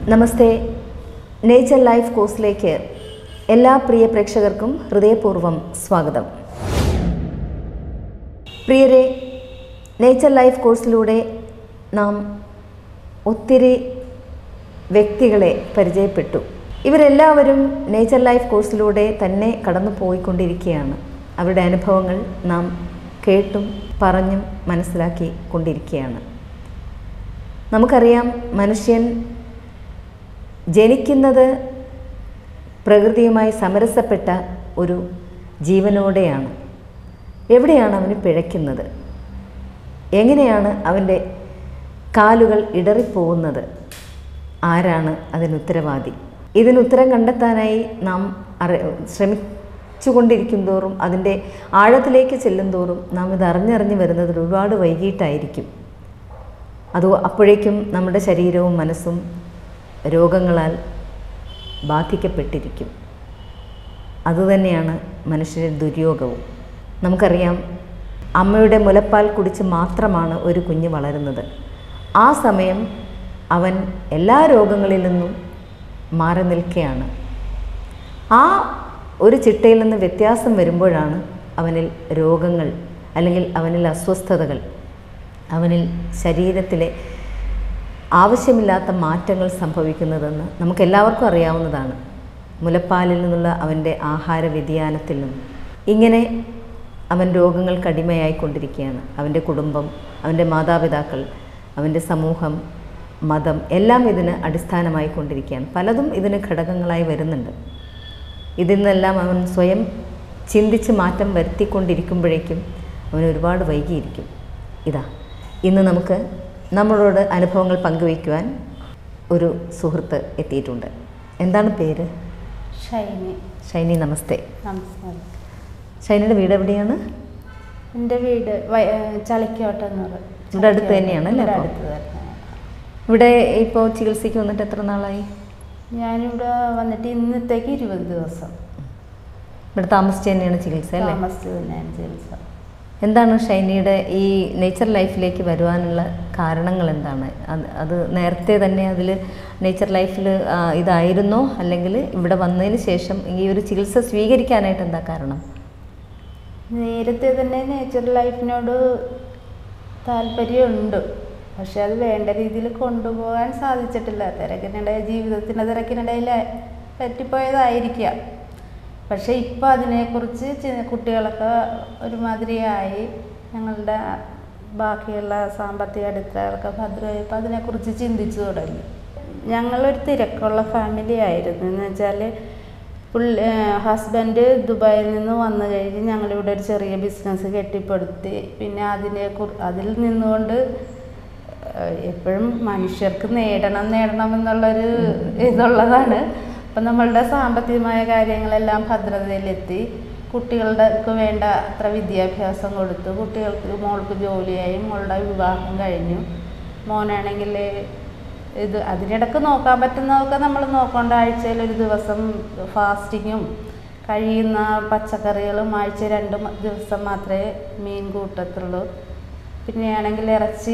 നമസ്തേ nature life കോഴ്സിലേക്ക് എല്ലാ പ്രിയ പ്രേക്ഷകർക്കും ഹൃദയപൂർവ്വം സ്വാഗതം പ്രിയരെ നേച്ചർ ലൈഫ് കോഴ്സിലൂടെ നാം ഒത്തിരി വ്യക്തികളെ പരിചയപ്പെട്ടു ഇവരെല്ലാവരും നേച്ചർ ലൈഫ് കോഴ്സിലൂടെ തന്നെ കടന്നു പോയിക്കൊണ്ടിരിക്കുകയാണ് അവരുടെ അനുഭവങ്ങൾ നാം കേട്ടും പറഞ്ഞും മനസ്സിലാക്കി കൊണ്ടിരിക്കുകയാണ് നമുക്കറിയാം മനുഷ്യൻ ജനിക്കുന്നത് പ്രകൃതിയുമായി സമരസപ്പെട്ട ഒരു ജീവനോടെയാണ് എവിടെയാണ് അവന് പിഴയ്ക്കുന്നത് എങ്ങനെയാണ് അവൻ്റെ കാലുകൾ ഇടറിപ്പോകുന്നത് ആരാണ് അതിന് ഉത്തരവാദി ഇതിന് ഉത്തരം കണ്ടെത്താനായി നാം അറി ശ്രമിച്ചുകൊണ്ടിരിക്കും തോറും അതിൻ്റെ ആഴത്തിലേക്ക് ചെല്ലും തോറും നാം ഇത് അറിഞ്ഞറിഞ്ഞ് വരുന്നത് ഒരുപാട് വൈകിട്ടായിരിക്കും അത് അപ്പോഴേക്കും നമ്മുടെ ശരീരവും മനസ്സും രോഗങ്ങളാൽ ബാധിക്കപ്പെട്ടിരിക്കും അതുതന്നെയാണ് മനുഷ്യരുടെ ദുര്യോഗവും നമുക്കറിയാം അമ്മയുടെ മുലപ്പാൽ കുടിച്ച് മാത്രമാണ് ഒരു കുഞ്ഞ് വളരുന്നത് ആ സമയം അവൻ എല്ലാ രോഗങ്ങളിൽ നിന്നും മാറി നിൽക്കുകയാണ് ആ ഒരു ചിട്ടയിൽ നിന്ന് വ്യത്യാസം വരുമ്പോഴാണ് അവനിൽ രോഗങ്ങൾ അല്ലെങ്കിൽ അവനിൽ അസ്വസ്ഥതകൾ അവനിൽ ശരീരത്തിലെ ആവശ്യമില്ലാത്ത മാറ്റങ്ങൾ സംഭവിക്കുന്നതെന്ന് നമുക്കെല്ലാവർക്കും അറിയാവുന്നതാണ് മുലപ്പാലിൽ നിന്നുള്ള അവൻ്റെ ആഹാര വ്യതിയാനത്തിൽ നിന്നും ഇങ്ങനെ അവൻ രോഗങ്ങൾക്ക് അടിമയായിക്കൊണ്ടിരിക്കുകയാണ് അവൻ്റെ കുടുംബം അവൻ്റെ മാതാപിതാക്കൾ അവൻ്റെ സമൂഹം മതം എല്ലാം ഇതിന് അടിസ്ഥാനമായി കൊണ്ടിരിക്കുകയാണ് പലതും ഇതിന് ഘടകങ്ങളായി വരുന്നുണ്ട് ഇതിൽ നിന്നെല്ലാം അവൻ സ്വയം ചിന്തിച്ച് മാറ്റം വരുത്തിക്കൊണ്ടിരിക്കുമ്പോഴേക്കും അവൻ ഒരുപാട് വൈകിയിരിക്കും ഇതാ ഇന്ന് നമുക്ക് നമ്മളോട് അനുഭവങ്ങൾ പങ്കുവയ്ക്കുവാൻ ഒരു സുഹൃത്ത് എത്തിയിട്ടുണ്ട് എന്താണ് പേര് ഷൈനി ഷൈനി നമസ്തേ നമസ്കാരം ഷൈനിയുടെ വീട് എവിടെയാണ് എൻ്റെ വീട് വയ- ഏഹ് ചളിക്കോട്ടം എന്ന് പറയും ഇവിടെ അടുത്ത് തന്നെയാണ് അല്ലേ ഇവിടെ അപ്പോൾ? അടുത്ത് തന്നെ ഇവിടെ ഇപ്പോൾ ചികിത്സയ്ക്ക് വന്നിട്ട് എത്ര നാളായി ഞാനിവിടെ വന്നിട്ട് ഇന്നത്തേക്ക് ഇരുപത് ദിവസം ഇവിടെ താമസിച്ച് തന്നെയാണ് ചികിത്സ അല്ലേ താമസിച്ച് തന്നെയാണ് ചികിത്സ എന്താണ് ഷൈനിയുടെ ഈ നേച്ചർ ലൈഫിലേക്ക് വരുവാനുള്ള കാരണങ്ങൾ എന്താണ് അത് അത് നേരത്തെ തന്നെ അതിൽ നേച്ചർ ലൈഫിൽ ഇതായിരുന്നോ അല്ലെങ്കിൽ ഇവിടെ വന്നതിന് ശേഷം ഈ ഒരു ചികിത്സ സ്വീകരിക്കാനായിട്ട് എന്താ കാരണം നേരത്തെ തന്നെ നേച്ചർ ലൈഫിനോട് താല്പര്യമുണ്ട് പക്ഷെ അത് വേണ്ട രീതിയിൽ കൊണ്ടുപോകാൻ സാധിച്ചിട്ടില്ല തിരക്കിനിടയിൽ ജീവിതത്തിൻ്റെ തിരക്കിനിടയിൽ പറ്റിപ്പോയതായിരിക്കാം പക്ഷെ ഇപ്പം അതിനെക്കുറിച്ച് ചി- കുട്ടികളൊക്കെ ഒരുമാതിരിയായി ഞങ്ങളുടെ ബാക്കിയുള്ള സാമ്പത്തിക അടിത്തറകളൊക്കെ ഭദ്രമായപ്പോൾ അതിനെക്കുറിച്ച് ചിന്തിച്ചു തുടങ്ങി ഞങ്ങളൊരു തിരക്കുള്ള ഫാമിലി ആയിരുന്നു എന്ന് വെച്ചാൽ പുള്ളി ഹസ്ബൻഡ് ദുബായിൽ നിന്ന് വന്നു കഴിഞ്ഞ് ഞങ്ങളിവിടെ ഒരു ചെറിയ ബിസിനസ് കെട്ടിപ്പടുത്തി പിന്നെ അതിനെ കുറി അതിൽ നിന്നുകൊണ്ട് ഏഹ് എപ്പോഴും മനുഷ്യർക്ക് നേടണം നേടണം എന്നുള്ളൊരു ഇതുള്ളതാണ് അപ്പം നമ്മളുടെ സാമ്പത്തികമായ കാര്യങ്ങളെല്ലാം ഭദ്രതയിലെത്തി കുട്ടികളുടെ വേണ്ട അത്ര വിദ്യാഭ്യാസം കൊടുത്തു കുട്ടികൾക്ക് മോൾക്ക് ജോലിയായി മോളുടെ വിവാഹം കഴിഞ്ഞു മോനാണെങ്കിൽ ഇത് അതിനിടക്ക് നോക്കാൻ പറ്റുന്നതൊക്കെ നമ്മൾ നോക്കേണ്ട ആഴ്ചയിൽ ഒരു ദിവസം ഫാസ്റ്റിങ്ങും കഴിയുന്ന പച്ചക്കറികളും ആഴ്ച രണ്ട് മ- ദിവസം മാത്രമേ മീൻ കൂട്ടത്തുള്ളൂ പിന്നെയാണെങ്കിൽ ഇറച്ചി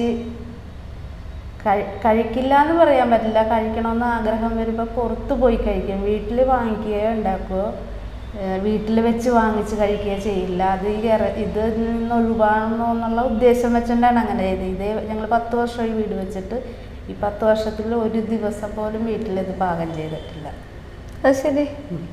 കഴി കഴിക്കില്ല എന്ന് പറയാൻ പറ്റില്ല കഴിക്കണമെന്ന് ആഗ്രഹം വരുമ്പോൾ പുറത്ത് പോയി കഴിക്കും വീട്ടിൽ വാങ്ങിക്കുകയോ ഉണ്ടാക്കുകയോ വീട്ടിൽ വെച്ച് വാങ്ങിച്ച് കഴിക്കുകയോ ചെയ്യില്ല അത് ഈ ഇറ ഇതിൽ നിന്ന് ഒഴിവാണോ എന്നുള്ള ഉദ്ദേശം വെച്ചുകൊണ്ടാണ് അങ്ങനെ ചെയ്തത് ഇതേ ഞങ്ങൾ പത്ത് വർഷമായി വീട് വെച്ചിട്ട് ഈ പത്ത് വർഷത്തിൽ ഒരു ദിവസം പോലും വീട്ടിലിത് പാകം ചെയ്തിട്ടില്ല അത് ശരി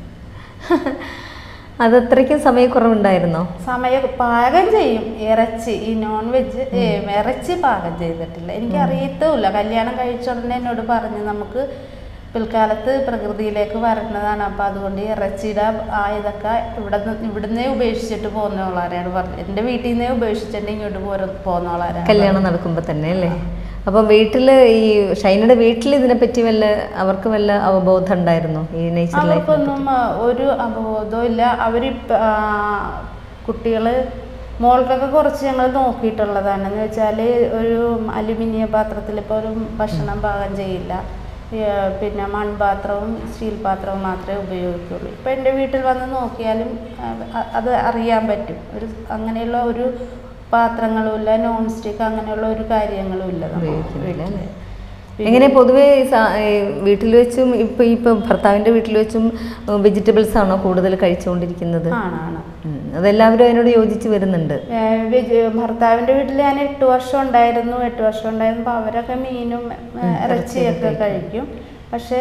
അത് അത്രയ്ക്കും സമയക്കുറവുണ്ടായിരുന്നോ സമയം പാകം ചെയ്യും ഇറച്ചി ഈ നോൺ വെജ് ഇറച്ചി പാകം ചെയ്തിട്ടില്ല എനിക്ക് അറിയത്തുമില്ല കല്യാണം കഴിച്ച ഉടനെ എന്നോട് പറഞ്ഞു നമുക്ക് പിൽക്കാലത്ത് പ്രകൃതിയിലേക്ക് വരേണ്ടതാണ് അപ്പം അതുകൊണ്ട് ഈ ഇറച്ചിയുടെ ആ ഇതൊക്കെ ഇവിടെ ഇവിടുന്നേ ഉപേക്ഷിച്ചിട്ട് പോകുന്നോളാരാണ് പറഞ്ഞത് എൻ്റെ വീട്ടിൽ നിന്നേ ഉപേക്ഷിച്ചിട്ട് ഇങ്ങോട്ട് പോര പോകുന്നോളാരാണ് കല്യാണം നടക്കുമ്പോൾ തന്നെ അല്ലേ അപ്പം വീട്ടിൽ ഈ ഷൈനയുടെ വീട്ടിൽ ഇതിനെപ്പറ്റി വല്ല അവർക്ക് വല്ല അവബോധം ഉണ്ടായിരുന്നോ ഈ നേച്ചർ ലൈഫ് അവർക്കൊന്നും ആ, ഒരു അവബോധവും ഇല്ല അവർ കുട്ടികൾ മോൾക്കൊക്കെ കുറച്ച് ഞങ്ങൾ നോക്കിയിട്ടുള്ളതാണ് എന്ന് വെച്ചാൽ ഒരു അലുമിനിയം പാത്രത്തിൽ ഇപ്പോൾ ഒരു ഭക്ഷണം പാകം ചെയ്യില്ല ഈ, പിന്നെ മൺപാത്രവും സ്റ്റീൽ പാത്രവും മാത്രമേ ഉപയോഗിക്കുള്ളൂ ഇപ്പം എൻ്റെ വീട്ടിൽ വന്ന് നോക്കിയാലും ആ, അ- അത് അറിയാൻ പറ്റും ഒരു അങ്ങനെയുള്ള ഒരു പാത്രങ്ങളും ഇല്ല നോൺ സ്റ്റിക്ക് അങ്ങനെയുള്ള ഒരു കാര്യങ്ങളും ഇല്ല നമുക്ക് ഉപയോഗിക്കുന്നില്ല വീട്ടിൽ. അല്ലേ എങ്ങനെ പൊതുവേ വീട്ടിൽ വെച്ചും ഇപ്പൊ ഇപ്പൊ ഭർത്താവിന്റെ വീട്ടിൽ വെച്ചും വെജിറ്റബിൾസ് ആണോ കൂടുതൽ കഴിച്ചുകൊണ്ടിരിക്കുന്നത് ആണാണ് ഉം. അതെല്ലാവരും അതിനോട് യോജിച്ച് വരുന്നുണ്ട് ഏഹ് വിജ- ഭർത്താവിൻ്റെ വീട്ടിൽ ഞാൻ എട്ട് വർഷം ഉണ്ടായിരുന്നു എട്ട് വർഷം ഉണ്ടായിരുന്നപ്പോൾ അവരൊക്കെ മീനും ഏഹ് ഇറച്ചിയൊക്കെ കഴിക്കും പക്ഷേ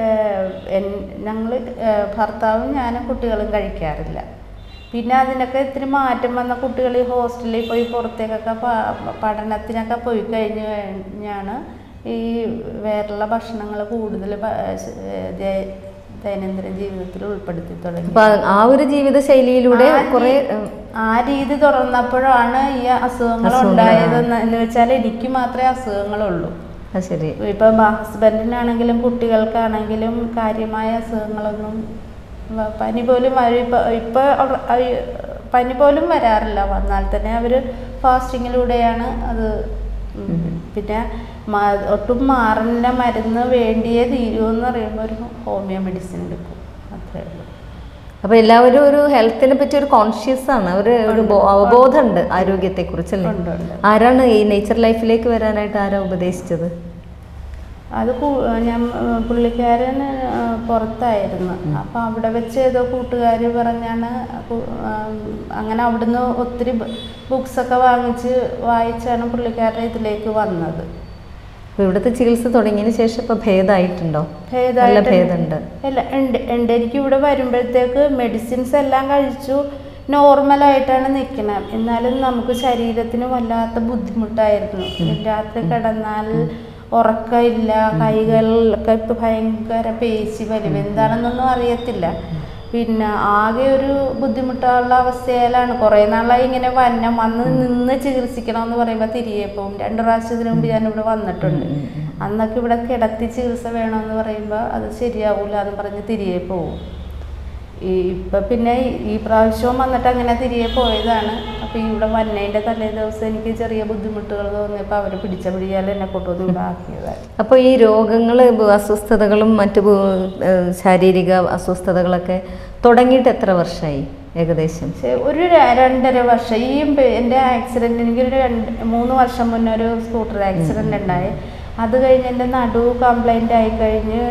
ഞങ്ങൾ ഭർത്താവും ഞാനും കുട്ടികളും കഴിക്കാറില്ല പിന്നെ അതിനൊക്കെ ഇത്തിരി മാറ്റം വന്ന കുട്ടികൾ ഈ ഹോസ്റ്റലിൽ പോയി പുറത്തേക്കൊക്കെ പ- പഠനത്തിനൊക്കെ പോയി കഴിഞ്ഞ് കഴിഞ്ഞാണ് ഈ വേറെയുള്ള ഭക്ഷണങ്ങൾ കൂടുതൽ പ- ഏഹ് ദേ- ദൈനംദിന ജീവിതത്തിൽ ഉൾപ്പെടുത്തി തുടങ്ങി അപ്പൊ ആ ഒരു ജീവിത ശൈലിയിലൂടെ ആ കുറെ രീ- ആ രീതി തുറന്നപ്പോഴാണ് ഈ അസുഖങ്ങൾ അസുഖങ്ങൾ, ഉണ്ടായതെന്ന് എന്ന് വെച്ചാൽ എനിക്ക് മാത്രമേ അസുഖങ്ങളുള്ളൂ അത് ശരി ഇപ്പം ഹസ്ബൻഡിനാണെങ്കിലും കുട്ടികൾക്കാണെങ്കിലും കാര്യമായ അസുഖങ്ങളൊന്നും വ- പനി പോലും വരും ഇപ്പം ഇപ്പം അവ- അവ- പനി പോലും വരാറില്ല വന്നാൽ തന്നെ അവർ ഫാസ്റ്റിങ്ങിലൂടെയാണ് അത് ഉം. പിന്നെ മ- ഒട്ടും മാറില്ല മരുന്ന് വേണ്ടിയേ തീരുമെന്ന് പറയുമ്പോൾ ഒരു ഹോമിയോ മെഡിസിൻ എടുക്കും അത്രേ ഉള്ളൂ അപ്പൊ എല്ലാവരും ഒരു ഹെൽത്തിനെ പറ്റി ഒരു കോൺഷ്യസ് ആണ് ഒരു ഒരു ബോ- അവബോധമുണ്ട് ആരോഗ്യത്തെ കുറിച്ചല്ലേ ഉണ്ട് ഉണ്ട് ആരാണ് ഈ നേച്ചർ ലൈഫിലേക്ക് വരാനായിട്ട് ആരാ ഉപദേശിച്ചത് അത് കു- ഞാൻ ഏർ പുള്ളിക്കാരൻ ഏർ പുറത്തായിരുന്നു അപ്പം അവിടെ വെച്ച് ഏതോ കൂട്ടുകാർ പറഞ്ഞാണ് കു- ആം, അങ്ങനെ അവിടുന്ന് ഒത്തിരി ബുക്സൊക്കെ വാങ്ങിച്ച് വായിച്ചാണ് പുള്ളിക്കാരൻ ഇതിലേക്ക് വന്നത് അപ്പൊ ഇവിടുത്തെ ചികിത്സ തുടങ്ങിയതിന് ശേഷം ഇപ്പൊ ഭേദമായിട്ടുണ്ടോ നല്ല ഭേദമായിട്ട് ഭേദമുണ്ട് അല്ല ഉണ്ട് ഉണ്ട് എനിക്ക് ഇവിടെ വരുമ്പോഴത്തേക്ക് മെഡിസിൻസ് എല്ലാം കഴിച്ചു നോർമലായിട്ടാണ് നിൽക്കുന്നത് എന്നാലും നമുക്ക് ശരീരത്തിന് വല്ലാത്ത ബുദ്ധിമുട്ടായിരുന്നു രാത്രി കിടന്നാൽ ഉറക്കമില്ല കൈകളിലൊക്കെ ഇപ്പം ഭയങ്കര പേശി വലിവ് എന്താണെന്നൊന്നും അറിയത്തില്ല പിന്നെ ആകെ ഒരു ബുദ്ധിമുട്ടുള്ള അവസ്ഥയിലാണ് കുറേ നാളായി ഇങ്ങനെ വന്നം വന്ന് നിന്ന് ചികിത്സിക്കണമെന്ന് പറയുമ്പോൾ തിരികെ പോകും രണ്ട് പ്രാവശ്യത്തിന് മുമ്പ് ഞാനിവിടെ വന്നിട്ടുണ്ട് അന്നൊക്കെ ഇവിടെ കിടത്തി ചികിത്സ വേണമെന്ന് പറയുമ്പോൾ അത് ശരിയാവൂല എന്ന് പറഞ്ഞ് തിരികെ പോകും ഈ ഇപ്പം പിന്നെ ഈ- ഈ പ്രാവശ്യവും വന്നിട്ട് അങ്ങനെ തിരികെ പോയതാണ് അപ്പോൾ ഇവിടെ വന്നതിൻ്റെ തലേ ദിവസം എനിക്ക് ചെറിയ ബുദ്ധിമുട്ടുകൾ തോന്നിയപ്പോൾ അവർ പിടിച്ച പിടിയാൽ എന്നെ കൊണ്ടുവന്ന് ഇവിടെ ആക്കിയതാണ് അപ്പോൾ ഈ രോഗങ്ങൾ അസ്വസ്ഥതകളും മറ്റു ബു- ഏഹ് ശാരീരിക അസ്വസ്ഥതകളൊക്കെ തുടങ്ങിയിട്ട് എത്ര വർഷമായി ഏകദേശം പക്ഷേ ഒരു ര- രണ്ടര വർഷം ഈ പെ- എൻ്റെ ആക്സിഡൻറ്റ് എനിക്കൊരു രണ്ട് മൂന്ന് വർഷം മുന്നേ ഒരു സ്കൂട്ടർ ആക്സിഡൻ്റ് ഉണ്ടായി അത് കഴിഞ്ഞ് എൻ്റെ നടു കംപ്ലൈൻ്റ് ആയി കഴിഞ്ഞ്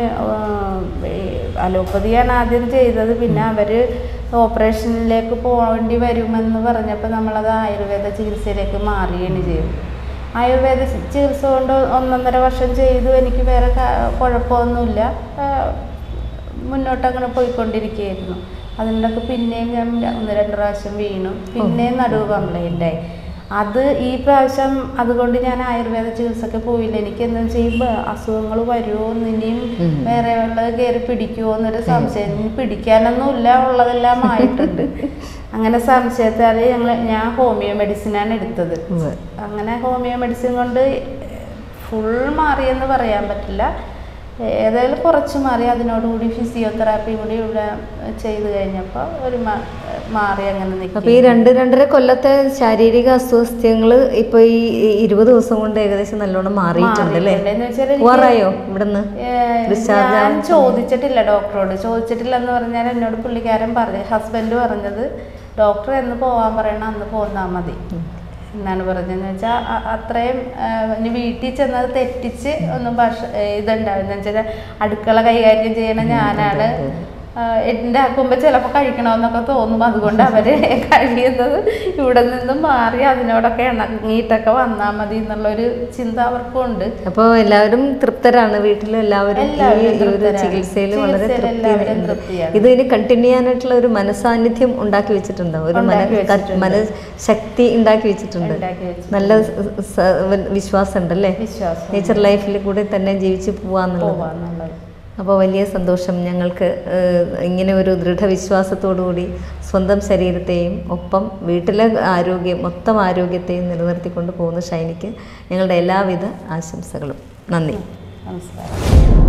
അലോപ്പതിയാണ് ആദ്യം ചെയ്തത് പിന്നെ അവർ ഓപ്പറേഷനിലേക്ക് പോകേണ്ടി വരുമെന്ന് പറഞ്ഞപ്പോൾ നമ്മളത് ആയുർവേദ ചികിത്സയിലേക്ക് മാറുകയാണ് ചെയ്തത് ആയുർവേദ ചി- ചികിത്സ കൊണ്ട് ഒന്നൊന്നര വർഷം ചെയ്തു എനിക്ക് വേറെ ക- കുഴപ്പമൊന്നുമില്ല ആ, മുന്നോട്ട് അങ്ങനെ പോയിക്കൊണ്ടിരിക്കുകയായിരുന്നു അതിനൊക്കെ പിന്നെയും ഞാൻ ര- ഒന്ന് രണ്ട് പ്രാവശ്യം വീണു പിന്നെയും നടുവ് കംപ്ലൈൻ്റ് ആയി അത് ഈ പ്രാവശ്യം അതുകൊണ്ട് ഞാൻ ആയുർവേദ ചികിത്സക്ക് പോയില്ല എനിക്ക് എന്താ ചെയ്യുമ്പോൾ അസുഖങ്ങൾ വരുമോ എന്ന് ഇനിയും ഉം. വേറെ ഉള്ളത് കയറി പിടിക്കുമോ എന്നൊരു സംശയം ഇനി പിടിക്കാനൊന്നുമില്ല ഉള്ളതെല്ലാം ആയിട്ടുണ്ട് അങ്ങനെ സംശയത്താൽ ഞങ്ങൾ ഞാൻ ഹോമിയോ മെഡിസിനാണ് എടുത്തത് ഉവ്വ്. അങ്ങനെ ഹോമിയോ മെഡിസിൻ കൊണ്ട് ഫുൾ മാറിയെന്ന് പറയാൻ പറ്റില്ല ഏതായാലും കുറച്ച് മാറി അതിനോടുകൂടി ഫിസിയോതെറാപ്പി കൂടി ഇവിടെ ചെയ്ത് കഴിഞ്ഞപ്പോൾ ഒരു മാ- മാറി അങ്ങനെ അപ്പൊ ഈ നിൽക്കും രണ്ട് രണ്ടര കൊല്ലത്തെ ശാരീരിക അസ്വസ്ഥ്യങ്ങൾ ഇപ്പൊ ഈ ഇരുപത് ദിവസം കൊണ്ട് ഏകദേശം നല്ലോണം മാറിയിട്ടുണ്ട് അല്ലേ മാറിയിട്ടുണ്ടെന്ന് വെച്ചാൽ എനിക്ക് പോറായോ ഇവിടുന്ന് ഏഹ് discharge ഞാൻ ആവാൻ ചോദിച്ചിട്ടില്ല ഡോക്ടറോട് ചോദിച്ചിട്ടില്ല എന്ന് പറഞ്ഞാൽ എന്നോട് പുള്ളിക്കാരൻ പറഞ്ഞു ഹസ്ബൻഡ് പറഞ്ഞത് ഡോക്ടർ എന്ന് പോവാൻ പറയണം അന്ന് പോന്നാൽ മതി എന്നാണ് പറഞ്ഞതെന്ന് വെച്ചാൽ അത്രയും ആ, ഇനി വീട്ടിൽ ചെന്നത് തെറ്റിച്ച് ഒന്നും ഭക്ഷ ഇതുണ്ടാവുന്ന വെച്ചാൽ അടുക്കള കൈകാര്യം ചെയ്യണ ഞാനാണ് ആ, ഉണ്ടാക്കുമ്പോൾ ചിലപ്പോൾ കഴിക്കണമെന്നൊക്കെ തോന്നും അതുകൊണ്ട് അവർ കഴിയുന്നത് ഇവിടെ നിന്നും മാറി അതിനോടൊക്കെ ഇണങ്ങിയിട്ടൊക്കെ വന്നാൽ മതി എന്നുള്ളൊരു ചിന്ത അവർക്കും ഉണ്ട് അപ്പോൾ എല്ലാവരും തൃപ്തരാണ് വീട്ടിലും എല്ലാവരും ഈ എല്ലാവരും ഈ ഒരു തൃപ്തരാണ്. ചികിത്സയിൽ വളരെ ചികിത്സയിൽ തൃപ്തി എല്ലാവരും തൃപ്തിയാണ്. ഇത് ഇനി കണ്ടിന്യൂ ചെയ്യാനായിട്ടുള്ള ഒരു മനസാന്നിധ്യം ഉണ്ടാക്കി വെച്ചിട്ടുണ്ടോ ഒരു മന ഉണ്ടാക്കി വെച്ചിട്ടുണ്ട്. മനഃശക്തി ഉണ്ടാക്കി വെച്ചിട്ടുണ്ട് ഉണ്ടാക്കി വെച്ചിട്ടുണ്ട്. നല്ല സ- സ- വിശ്വാസം ഉണ്ടല്ലേ വിശ്വാസം നേച്ചർ ലൈഫിൽ കൂടെ തന്നെ ജീവിച്ചു പോവാന്നുള്ളത് പോവാന്നുള്ളത് അപ്പോൾ വലിയ സന്തോഷം ഞങ്ങൾക്ക് ഏഹ്, ഇങ്ങനെ ഒരു ദൃഢവിശ്വാസത്തോടു കൂടി സ്വന്തം ശരീരത്തെയും ഒപ്പം വീട്ടിലെ ആരോഗ്യം മൊത്തം ആരോഗ്യത്തെയും നിലനിർത്തിക്കൊണ്ട് പോകുന്ന ഷൈനിക്ക് ഞങ്ങളുടെ എല്ലാവിധ ആശംസകളും നന്ദി നമസ്കാരം